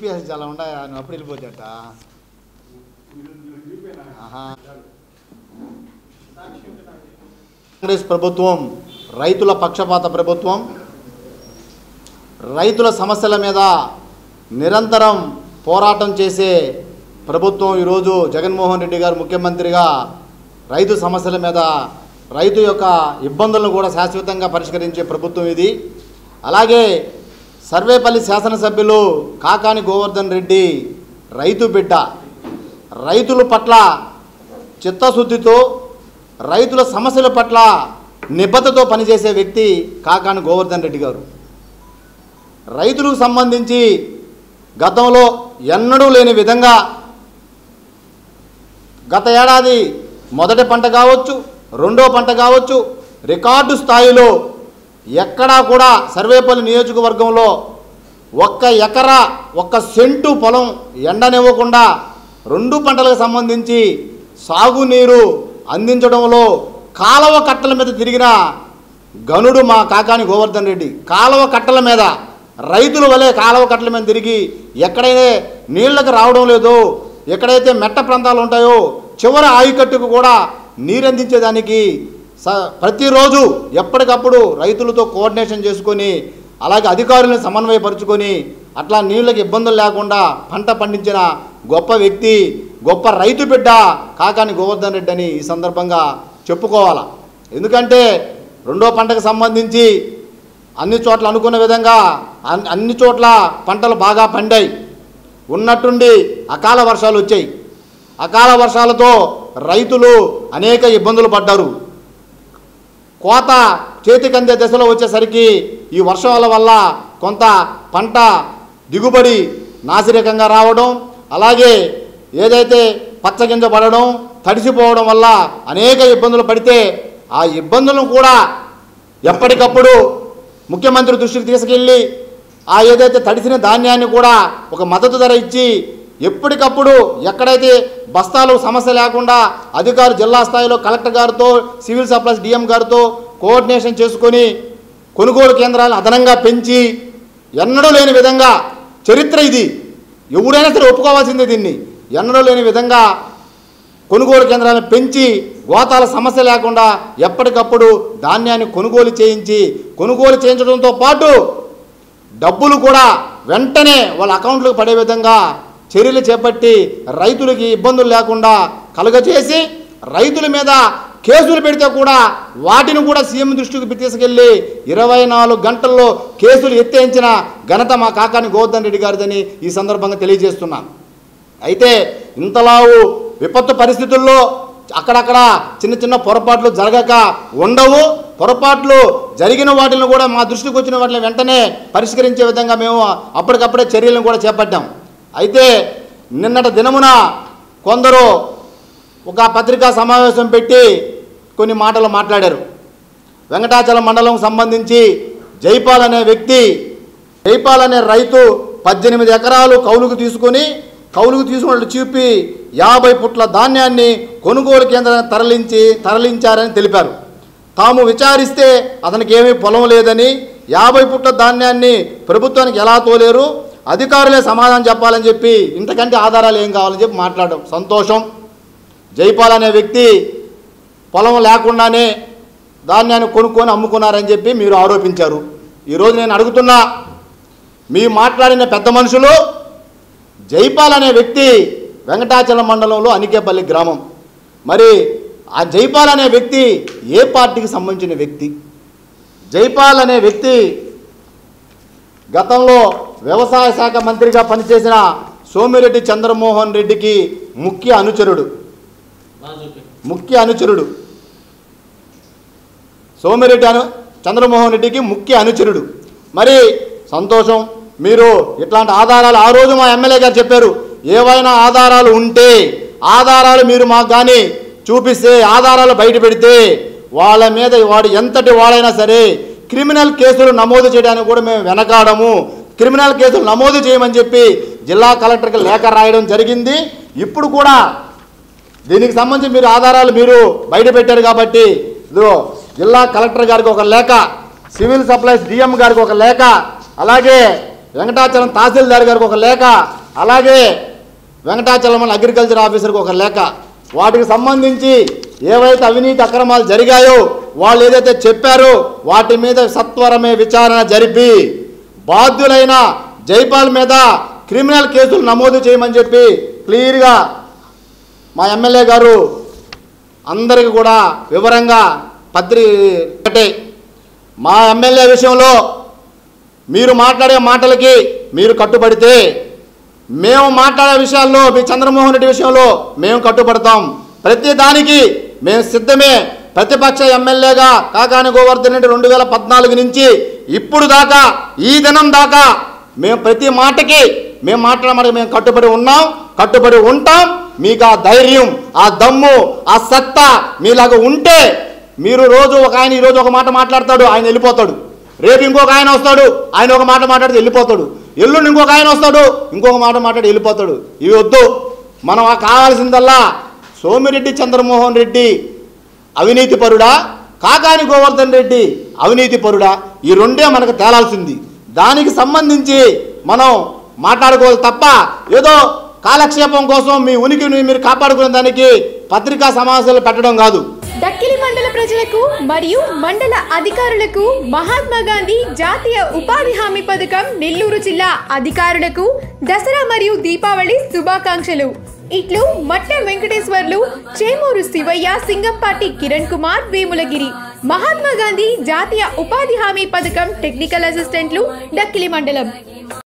UPS చాలా ఉండయా నువ్వు అప్పుడు వెళ్ళిపోతాట ఆహా. కాంగ్రెస్ ప్రభుత్వం రైతుల పక్షపాత ప్రభుత్వం రైతుల సమస్యల మీద నిరంతరం పోరాటం చేసే ప్రభుత్వం ఈరోజు జగన్మోహన్ రెడ్డి గారు ముఖ్యమంత్రిగా రైతు సమస్యల మీద రైతు యొక్క ఇబ్బందులను కూడా శాశ్వతంగా పరిష్కరించే ప్రభుత్వం ఇది అలాగే సర్వేపల్లి శాసనసభ్యులు కాకాని గోవర్ధన్ రెడ్డి రైతు బిడ్డ రైతుల పట్ల చిత్తశుద్ధితో రైతుల సమస్యల పట్ల నిబద్ధతో పనిచేసే వ్యక్తి కాకాని గోవర్ధన్ రెడ్డి గారు రైతులకు సంబంధించి గతంలో ఎన్నడూ లేని విధంగా గత ఏడాది మొదటి పంట కావచ్చు రెండో పంట కావచ్చు రికార్డు స్థాయిలో ఎక్కడా కూడా సర్వేపల్లి నియోజకవర్గంలో ఒక్క ఎకరా ఒక్క సెంటు పొలం ఎండనివ్వకుండా రెండు పంటలకు సంబంధించి సాగునీరు అందించడంలో కాలవ కట్టల మీద తిరిగిన గనుడు మా కాకాని గోవర్ధన్ రెడ్డి కాలువ కట్టల మీద రైతుల వలె కాలువ కట్టల మీద తిరిగి ఎక్కడైతే నీళ్లకు రావడం లేదో ఎక్కడైతే మెట్ట ప్రాంతాలు ఉంటాయో చివరి ఆయుకట్టుకు కూడా నీరందించేదానికి స ప్రతిరోజు ఎప్పటికప్పుడు రైతులతో కోఆర్డినేషన్ చేసుకొని అలాగే అధికారులను సమన్వయపరుచుకొని అట్లా నీళ్ళకి ఇబ్బందులు లేకుండా పంట పండించిన గొప్ప వ్యక్తి గొప్ప రైతు బిడ్డ కాకాని గోవర్ధన్ రెడ్డి అని ఈ సందర్భంగా చెప్పుకోవాలా ఎందుకంటే రెండో పంటకు సంబంధించి అన్ని చోట్ల అనుకున్న విధంగా అన్- అన్ని చోట్ల పంటలు బాగా పండాయి ఉన్నట్టుండి అకాల వర్షాలు వచ్చాయి అకాల వర్షాలతో రైతులు అనేక ఇబ్బందులు పడ్డారు కోత చేతికందే దశలో వచ్చేసరికి ఈ వర్షాల వల్ల కొంత పంట దిగుబడి నాసిరకంగా రావడం అలాగే ఏదైతే పచ్చగింజ పడడం తడిసిపోవడం వల్ల అనేక ఇబ్బందులు పడితే ఆ ఇబ్బందులను కూడా ఎప్పటికప్పుడు ముఖ్యమంత్రి దృష్టికి తీసుకెళ్ళి ఆ ఏదైతే తడిసిన ధాన్యాన్ని కూడా ఒక మద్దతు ధర ఇచ్చి ఎప్పటికప్పుడు ఎక్కడైతే బస్తాలు సమస్య లేకుండా అధికారు జిల్లా స్థాయిలో కలెక్టర్ గారితో సివిల్ సప్లైస్ డిఎం గారితో కోఆర్డినేషన్ చేసుకొని కొనుగోలు కేంద్రాలు అదనంగా పెంచి ఎన్నడూ లేని విధంగా చరిత్ర ఇది ఎవరైనా సరే ఒప్పుకోవాల్సిందే దీన్ని ఎన్నడూ లేని విధంగా కొనుగోలు కేంద్రాలను పెంచి గోతాల సమస్య లేకుండా ఎప్పటికప్పుడు ధాన్యాన్ని కొనుగోలు చేయించి కొనుగోలు చేయించడంతో పాటు డబ్బులు కూడా వెంటనే వాళ్ళ అకౌంట్లకు పడే విధంగా చర్యలు చేపట్టి రైతులకి ఇబ్బందులు లేకుండా కలుగజేసి రైతుల మీద కేసులు పెడితే కూడా వాటిని కూడా సీఎం దృష్టికి తీసుకెళ్లి ఇరవై నాలుగు గంటల్లో కేసులు ఎత్తేయించిన ఘనత మా కాకాని గోవర్ధన్ రెడ్డి గారిదని ఈ సందర్భంగా తెలియజేస్తున్నాను అయితే ఇంతలావు విపత్తు పరిస్థితుల్లో అక్కడక్కడ చిన్న చిన్న పొరపాట్లు జరగక ఉండవు పొరపాట్లు జరిగిన వాటిని కూడా మా దృష్టికి వచ్చిన వాటిని వెంటనే పరిష్కరించే విధంగా మేము అప్పటికప్పుడే చర్యలను కూడా చేపట్టాం అయితే నిన్నటి దినమున కొందరు ఒక పత్రికా సమావేశం పెట్టి కొన్ని మాటలు మాట్లాడారు వెంకటాచలం మండలం సంబంధించి జైపాల్ అనే వ్యక్తి జైపాల్ అనే రైతు పద్దెనిమిది ఎకరాలు కౌలుకు తీసుకొని కౌలుకు తీసుకున్నట్లు చూపి యాభై పుట్ల ధాన్యాన్ని కొనుగోలు కేంద్రానికి తరలించి తరలించారని తెలిపారు తాము విచారిస్తే అతనికి ఏమీ పొలం లేదని యాభై పుట్ల ధాన్యాన్ని ప్రభుత్వానికి ఎలా తోలేరు అధికారులే సమాధానం చెప్పాలని చెప్పి ఇంతకంటే ఆధారాలు ఏం కావాలని చెప్పి మాట్లాడడం సంతోషం జైపాల్ అనే వ్యక్తి పొలం లేకుండానే ధాన్యాన్ని కొనుక్కొని అమ్ముకున్నారని చెప్పి మీరు ఆరోపించారు ఈరోజు నేను అడుగుతున్నా మీ మాట్లాడిన పెద్ద మనుషులు జైపాల్ అనే వ్యక్తి వెంకటాచలం మండలంలో అనికేపల్లి గ్రామం మరి ఆ జైపాల్ అనే వ్యక్తి ఏ పార్టీకి సంబంధించిన వ్యక్తి జైపాల్ అనే వ్యక్తి గతంలో వ్యవసాయ శాఖ మంత్రిగా పనిచేసిన సోమిరెడ్డి చంద్రమోహన్ రెడ్డికి ముఖ్య అనుచరుడు ముఖ్య అనుచరుడు సోమిరెడ్డి అను చంద్రమోహన్ రెడ్డికి ముఖ్య అనుచరుడు మరి సంతోషం మీరు ఇట్లాంటి ఆధారాలు ఆ రోజు మా ఎమ్మెల్యే గారు చెప్పారు ఏవైనా ఆధారాలు ఉంటే ఆధారాలు మీరు మాకు కానీ చూపిస్తే ఆధారాలు బయట పెడితే వాళ్ళ మీద వాడు ఎంతటి వాడైనా సరే క్రిమినల్ కేసులు నమోదు చేయడానికి కూడా మేము వెనకాడము క్రిమినల్ కేసులు నమోదు చేయమని చెప్పి జిల్లా కలెక్టర్కి లేఖ రాయడం జరిగింది ఇప్పుడు కూడా దీనికి సంబంధించి మీరు ఆధారాలు మీరు బయట పెట్టారు కాబట్టి ఇదిగో జిల్లా కలెక్టర్ గారికి ఒక లేఖ సివిల్ సప్లైస్ డిఎం గారికి ఒక లేఖ అలాగే వెంకటాచలం తహసీల్దార్ గారికి ఒక లేఖ అలాగే వెంకటాచలం అగ్రికల్చర్ ఆఫీసర్కి ఒక లేఖ వాటికి సంబంధించి ఏవైతే అవినీతి అక్రమాలు జరిగాయో వాళ్ళు ఏదైతే చెప్పారో వాటి మీద సత్వరమే విచారణ జరిపి బాధ్యులైన జైపాల్ మీద క్రిమినల్ కేసులు నమోదు చేయమని చెప్పి క్లియర్గా మా ఎమ్మెల్యే గారు అందరికి కూడా వివరంగా పత్రి ఒకటే మా ఎమ్మెల్యే విషయంలో మీరు మాట్లాడే మాటలకి మీరు కట్టుబడితే మేము మాట్లాడే విషయాల్లో మీ చంద్రమోహన్ రెడ్డి విషయంలో మేము కట్టుబడతాం ప్రతి దానికి మేము సిద్ధమే ప్రతిపక్ష ఎమ్మెల్యేగా కాకాని గోవర్ధన్ రెడ్డి రెండు వేల పద్నాలుగు నుంచి ఇప్పుడు దాకా ఈ దినం దాకా మేము ప్రతి మాటకి మేము మాట్లాడమాట మేము కట్టుబడి ఉన్నాం కట్టుబడి ఉంటాం మీకు ఆ ధైర్యం ఆ దమ్ము ఆ సత్తా మీలాగా ఉంటే మీరు రోజు ఒక ఆయన ఈ రోజు ఒక మాట మాట్లాడతాడు ఆయన వెళ్ళిపోతాడు రేపు ఇంకొక ఆయన వస్తాడు ఆయన ఒక మాట మాట్లాడితే వెళ్ళిపోతాడు ఎల్లుండి ఇంకొక ఆయన వస్తాడు ఇంకొక మాట మాట్లాడి వెళ్ళిపోతాడు ఇవి వద్దు మనం ఆ కావాల్సిందల్లా సోమిరెడ్డి చంద్రమోహన్ రెడ్డి అవినీతి పరుడా కాకాని గోవర్ధన్ రెడ్డి అవినీతి పరుడా ఈ రెండే మనకు తేలాల్సింది దానికి సంబంధించి మనం మాట్లాడుకోవాలి తప్ప ఏదో కాలక్షేపం కోసం మీ ఉనికిని మీరు కాపాడుకునే దానికి పత్రికా సమావేశాలు పెట్టడం కాదు దక్కిలి మండల ప్రజలకు మరియు మండల అధికారులకు మహాత్మా గాంధీ జాతీయ ఉపాధి హామీ పథకం నెల్లూరు జిల్లా అధికారులకు దసరా మరియు దీపావళి శుభాకాంక్షలు ఇట్లు మట్ట వెంకటేశ్వర్లు చేమూరు శివయ్య సింగంపాటి కిరణ్ కుమార్ వేములగిరి మహాత్మా గాంధీ జాతీయ ఉపాధి హామీ పథకం టెక్నికల్ అసిస్టెంట్లు డక్కిలి మండలం